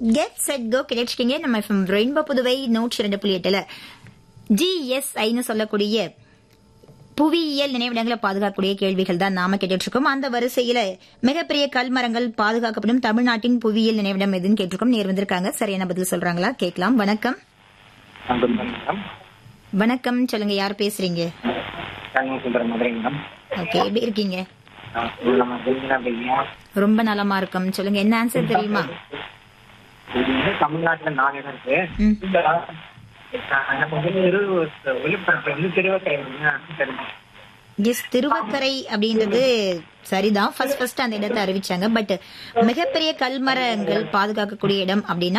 Get set go கிடைச்சிட்டீங்க நம்ம FM rainbow Puduvai நூற்றி இரண்டு புள்ளி எட்டுல ஜிஎஸ்ஐன்னு சொல்லக்கூடிய புவியியல் நினைவிடங்களை பாதுகாக்கக்கூடிய கேள்விகள் தான் நாம கேட்டுட்டு இருக்கோம் அந்த வரிசையில மிகப்பெரிய கல்மரங்கள் பாதுகாக்கப்படும் தமிழ்நாட்டின் புவியியல் நினைவிடம் எதுன்னு கேட்டிருக்கோம் நேர் வந்திருக்காங்க சரியான பதில் சொல்றாங்களா கேட்கலாம் வணக்கம் மேடம் வணக்கம் சொல்லுங்க யார் பேசுறீங்க தங்கம் சுந்தரம் மதுரை மேடம் ஓகே எப்படி இருக்கீங்க நம்ம தெரிஞ்சுனா தெரியுமா ரொம்ப நலமா இருக்கும் சொல்லுங்க என்ன ஆன்சர் தெரியுமா இது வந்து தமிழ்நாட்டுல நாலு இடம் இருக்கு ம். இந்த அஹ், எனக்கு வந்து இரு விழுப்புரத்துல வந்து திருவக்கரை தெரியும் எஸ் திருவக்கரை அப்படின்றது சரிதான் ஃபர்ஸ்ட் ஃபர்ஸ்ட் அந்த இடத்தை அறிவிச்சாங்க பட் மிகப்பெரிய கல்மரங்கள் பாதுகாக்கக்கூடிய இடம் அப்படின்னா